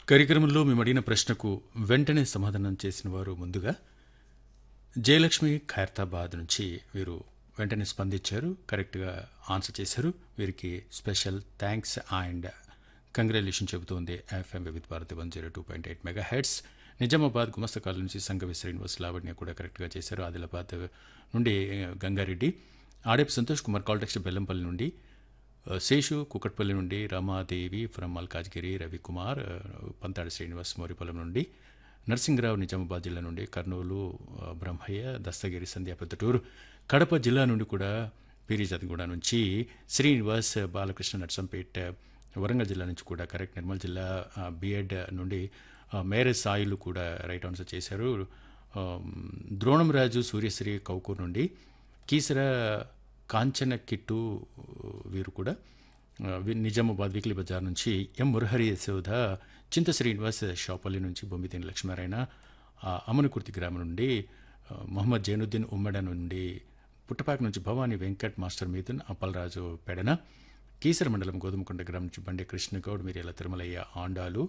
కార్యక్రమంలో మేము అడిగిన ప్రశ్నకు వెంటనే సమాధానం చేసిన వారు ముందుగా జయలక్ష్మి ఖైరతాబాద్ నుంచి వీరు వెంటనే స్పందించారు కరెక్ట్గా ఆన్సర్ చేశారు వీరికి స్పెషల్ థ్యాంక్స్ అండ్ కంగ్రాచులేషన్ చెబుతోంది FM Vividh Bharati one zero two point eight mega heads Nizamabad గుమస్తకాల నుంచి సంగవి శ్రీనివాస్ లావణ్య కూడా కరెక్ట్గా చేశారు ఆదిలాబాద్ నుండి గంగారెడ్డి ఆడేపు సంతోష్ కుమార్ కాల్టెక్స్ట్ బెల్లంపల్లి నుండి శేషు కుకట్పల్లి నుండి రమాదేవి ఫ్రమ్ మల్కాజ్గిరి రవికుమార్ పంతాడి శ్రీనివాస్ మోరిపొలం నుండి నర్సింగరావు నిజామాబాద్ జిల్లా నుండి కర్నూలు బ్రహ్మయ్య దస్తగిరి సంధ్యా పెద్దటూరు కడప జిల్లా నుండి కూడా పీరిజాదిగూడ నుంచి శ్రీనివాస్ బాలకృష్ణ నర్సంపేట్ వరంగల్ జిల్లా నుంచి కూడా కరెక్ట్ నిర్మల్ జిల్లా బిఎడ్ నుండి మేరేజ్ సాయిలు కూడా రైట్ ఆన్సర్ చేశారు ద్రోణంరాజు సూర్యశ్రీ కౌకూర్ నుండి కీసర కాంచన కిట్టు వీరు కూడా నిజామాబాద్ వీక్లీ బజార్ నుంచి ఎం మురహరి యశోధ చింత శ్రీనివాస్ షాపల్లి నుంచి బొమ్మిదిని లక్ష్మారాయణ అమనకుర్తి గ్రామం నుండి మొహమ్మద్ జైనుద్దీన్ ఉమ్మడ నుండి పుట్టపాక నుంచి భవానీ వెంకట్ మాస్టర్ మీదున్ అప్పలరాజు పెడన కీసర మండలం గోధుమకొండ గ్రామం నుంచి బండి కృష్ణగౌడ్ మీరేల తిరుమలయ్య ఆండాలు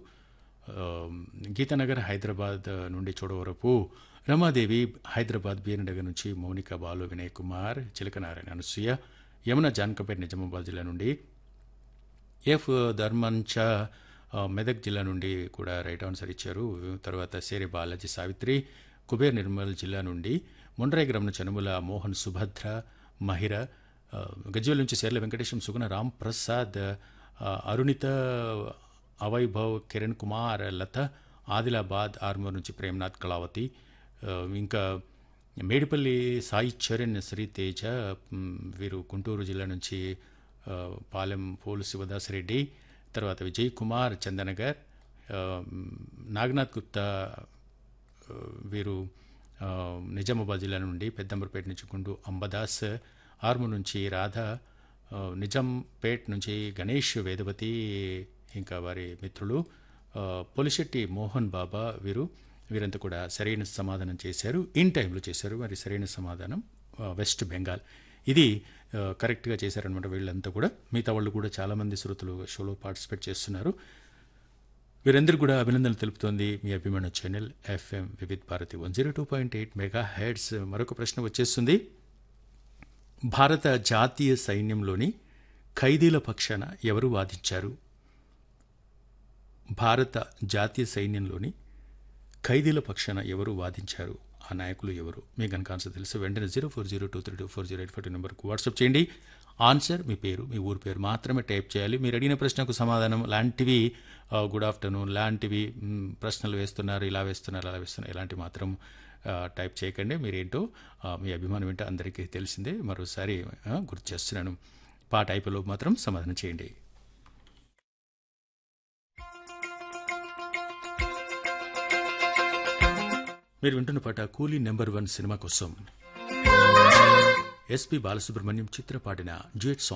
గీతానగర్ హైదరాబాద్ నుండి చూడవరపు రమాదేవి హైదరాబాద్ బీరనగర్ నుంచి మౌనిక బాలు వినయ్ కుమార్ చిలకనారాయణ అనసూయ యమున జానకపేట నిజామాబాద్ జిల్లా నుండి ఎఫ్ ధర్మంచ మెదక్ జిల్లా నుండి కూడా రైట్ ఆన్సర్ ఇచ్చారు తర్వాత సేరి బాలాజీ సావిత్రి కుబేర్ నిర్మల్ జిల్లా నుండి మొండ్రాయి గ్రామం చనుముల మోహన్ సుభద్ర మహిర గజ్వేల్ నుంచి సేర్ల వెంకటేశం సుగుణ రామ్ ప్రసాద్ అరుణిత అవైభవ్ కిరణ్ కుమార్ లత ఆదిలాబాద్ ఆర్మూర్ నుంచి ప్రేమ్నాథ్ కళావతి ఇంకా మేడిపల్లి సాయి చరణ్ శ్రీతేజ వీరు గుంటూరు జిల్లా నుంచి పాలెం పోలు శివదాస్ రెడ్డి తర్వాత విజయ్ కుమార్ చందనగర్ నాగనాథ్ గుప్తా వీరు నిజామాబాద్ జిల్లా నుండి పెద్దంబరపేట నుంచి గుండు అంబదాస్ ఆర్మూర్ నుంచి రాధ నిజాంపేట్ నుంచి గణేష్ వేదవతి ఇంకా వారి మిత్రులు పొలిశెట్టి మోహన్ బాబా వీరు వీరంతా కూడా సరైన సమాధానం చేశారు ఇన్ టైంలో చేశారు మరి సరైన సమాధానం వెస్ట్ బెంగాల్ ఇది కరెక్ట్గా చేశారనమాట వీళ్ళంతా కూడా మిగతా వాళ్ళు కూడా చాలామంది శ్రోతలు షోలో పార్టిసిపేట్ చేస్తున్నారు వీరందరూ కూడా అభినందనలు తెలుపుతోంది మీ అభిమాన channel FM Vividh Bharati one zero two point eight mega heads మరొక ప్రశ్న వచ్చేస్తుంది భారత జాతీయ సైన్యంలోని ఖైదీల పక్షాన ఎవరు వాదించారు భారత జాతీయ సైన్యంలోని ఖైదీల పక్షాన ఎవరు వాదించారు ఆ నాయకులు ఎవరు మీ కనుక ఆన్సర్ తెలుసు వెంటనే zero four zero two three two four zero eight four నెంబర్కు వాట్సాప్ చేయండి ఆన్సర్ మీ పేరు మీ ఊరి పేరు మాత్రమే టైప్ చేయాలి మీరు అడిగిన ప్రశ్నకు సమాధానం లాంటివి గుడ్ ఆఫ్టర్నూన్ లాంటివి ప్రశ్నలు వేస్తున్నారు ఇలా వేస్తున్నారు అలా వేస్తున్నారు ఇలాంటివి మాత్రం టైప్ చేయకండి మీరేంటో మీ అభిమానం ఏంటో అందరికీ తెలిసిందే మరోసారి గుర్తు చేస్తున్నాను పాట అయిపోలో మాత్రం సమాధానం చేయండి మీరు వింటున్న పాట కూలీ నెంబర్ వన్ సినిమా కోసం ఎస్పి బాలసుబ్రహ్మణ్యం చిత్ర పాడిన డ్యూయట్ సాంగ్